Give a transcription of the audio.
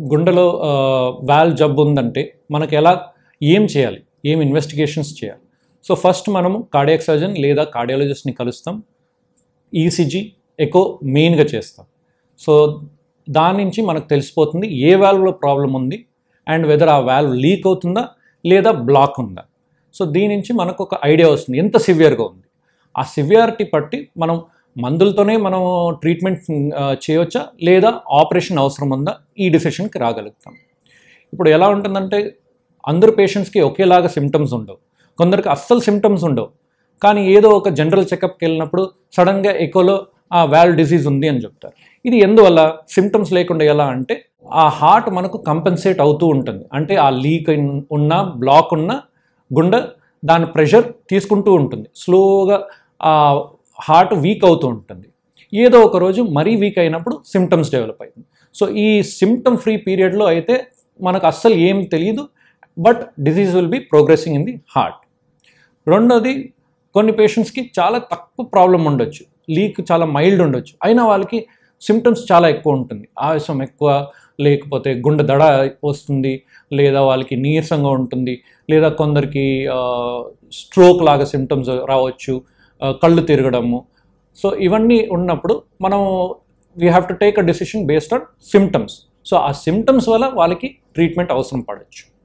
గుండెలో వాల్ జబ్బు ఉందంటే మనకు ఎలా ఏం చేయాలి ఏం ఇన్వెస్టిగేషన్స్ చేయాలి సో ఫస్ట్ మనము కార్డియాక్ సర్జన్ లేదా కార్డియాలజిస్ట్ని కలుస్తాం ఈసీజీ ఎకో మెయిన్గా చేస్తాం సో దాని నుంచి మనకు తెలిసిపోతుంది ఏ వాల్వ్లో ప్రాబ్లం ఉంది అండ్ వెదర్ ఆ వాల్వ్ లీక్ అవుతుందా లేదా బ్లాక్ ఉందా సో దీని నుంచి మనకు ఒక ఐడియా వస్తుంది ఎంత సివియర్గా ఉంది ఆ సివియారిటీ బట్టి మనం మందులతోనే మనం ట్రీట్మెంట్ ఆ, చేయవచ్చా లేదా ఆపరేషన్ అవసరం ఉందా ఈ డిసిషన్కి రాగలుగుతాం ఇప్పుడు ఎలా ఉంటుందంటే అందరు పేషెంట్స్కి ఒకేలాగా సిమ్టమ్స్ ఉండవు కొందరికి అస్సలు సిమ్టమ్స్ ఉండవు కానీ ఏదో ఒక జనరల్ చెకప్కి వెళ్ళినప్పుడు సడన్గా ఎకోలో ఆ వాల్ డిసీజ్ ఉంది అని చెప్తారు ఇది ఎందువల్ల సిమ్టమ్స్ లేకుండా ఎలా అంటే ఆ హార్ట్ మనకు కంపెన్సేట్ అవుతూ ఉంటుంది అంటే ఆ లీక్ ఉన్న బ్లాక్ ఉన్న గుండె దాని ప్రెషర్ తీసుకుంటూ ఉంటుంది స్లోగా ఆ హార్ట్ వీక్ అవుతూ ఉంటుంది ఏదో ఒక రోజు మరీ వీక్ అయినప్పుడు సిమ్టమ్స్ డెవలప్ అవుతుంది సో ఈ సిమ్టమ్ ఫ్రీ పీరియడ్లో అయితే మనకు అస్సలు ఏం తెలియదు but disease will be progressing in the heart రెండోది కొన్ని పేషెంట్స్కి చాలా తక్కువ ప్రాబ్లం ఉండొచ్చు లీక్ చాలా మైల్డ్ ఉండొచ్చు అయినా వాళ్ళకి సిమ్టమ్స్ చాలా ఎక్కువ ఉంటుంది ఆవేశం ఎక్కువ లేకపోతే గుండె దడ వస్తుంది లేదా వాళ్ళకి నీరసంగా ఉంటుంది లేదా కొందరికి స్ట్రోక్ లాగా సిమ్టమ్స్ రావచ్చు ఆ, కళ్ళు తిరగడము సో ఇవన్నీ ఉన్నప్పుడు మనం we have to take a decision based on symptoms so ఆ సిమ్టమ్స్ వల్ల వాళ్ళకి ట్రీట్మెంట్ అవసరం పడవచ్చు